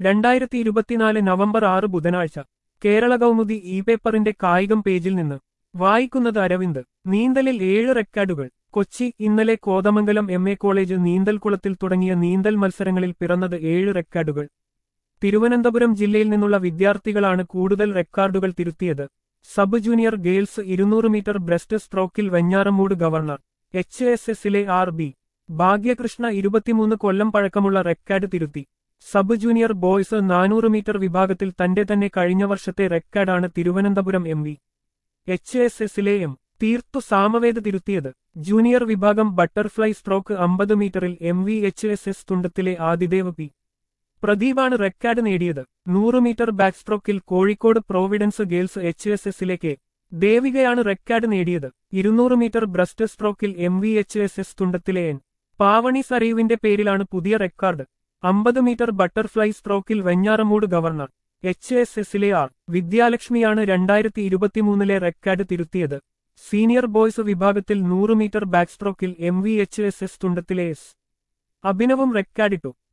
രണ്ടായിരത്തി ഇരുപത്തിനാല് നവംബർ ആറ് ബുധനാഴ്ച കേരള കൗമുദി ഇ പേപ്പറിന്റെ കായികം പേജിൽ നിന്ന് വായിക്കുന്നത് അരവിന്ദ് നീന്തലിൽ ഏഴ് റെക്കോർഡുകൾ കൊച്ചി ഇന്നലെ കോതമംഗലം എം എ കോളേജ് നീന്തൽക്കുളത്തിൽ തുടങ്ങിയ നീന്തൽ മത്സരങ്ങളിൽ പിറന്നത് ഏഴ് റെക്കോർഡുകൾ തിരുവനന്തപുരം ജില്ലയിൽ നിന്നുള്ള വിദ്യാർത്ഥികളാണ് കൂടുതൽ റെക്കോർഡുകൾ തിരുത്തിയത് സബ് ജൂനിയർ ഗേൾസ് ഇരുന്നൂറ് മീറ്റർ ബ്രസ്റ്റ് സ്ട്രോക്കിൽ വെഞ്ഞാറമൂട് ഗവർണർ എച്ച് എസ് എസിലെ ആർ ബി ഭാഗ്യകൃഷ്ണ ഇരുപത്തിമൂന്ന് കൊല്ലം പഴക്കമുള്ള റെക്കോർഡ് തിരുത്തി സബ് ജൂനിയർ ബോയ്സ് നാനൂറ് മീറ്റർ വിഭാഗത്തിൽ തന്റെ തന്നെ കഴിഞ്ഞ വർഷത്തെ റെക്കോർഡാണ് Thiruvananthapuram M V H S എസിലെ എം തീർത്തു സാമവേദ തിരുത്തിയത് ജൂനിയർ വിഭാഗം ബട്ടർഫ്ലൈ സ്ട്രോക്ക് അമ്പത് മീറ്ററിൽ M V H S S തുണ്ടത്തിലെ ആദിദേവ് പി പ്രദീപാണ് റെക്കോർഡ് നേടിയത് നൂറ് മീറ്റർ ബാക്ക് സ്ട്രോക്കിൽ Kozhikode Providence girls H S എസിലേക്ക് ദേവികയാണ് റെക്കോർഡ് നേടിയത് ഇരുന്നൂറ് മീറ്റർ ബ്രസ്റ്റ് സ്ട്രോക്കിൽ M V H S S തുണ്ടത്തിലെ എൻ പാവണി സരീവിന്റെ പേരിലാണ് പുതിയ റെക്കോർഡ് അമ്പത് മീറ്റർ ബട്ടർഫ്ലൈ സ്ട്രോക്കിൽ വെഞ്ഞാറമൂട് ഗവർണർ എച്ച് എസ് എസിലെ ആർ വിദ്യാലക്ഷ്മിയാണ് രണ്ടായിരത്തി ഇരുപത്തിമൂന്നിലെ റെക്കോർഡ് തിരുത്തിയത് സീനിയർ ബോയ്സ് വിഭാഗത്തിൽ നൂറ് മീറ്റർ ബാക്ക് സ്ട്രോക്കിൽ M V H S S തുണ്ടത്തിലെ എസ് അഭിനവും റെക്കോർഡിട്ടു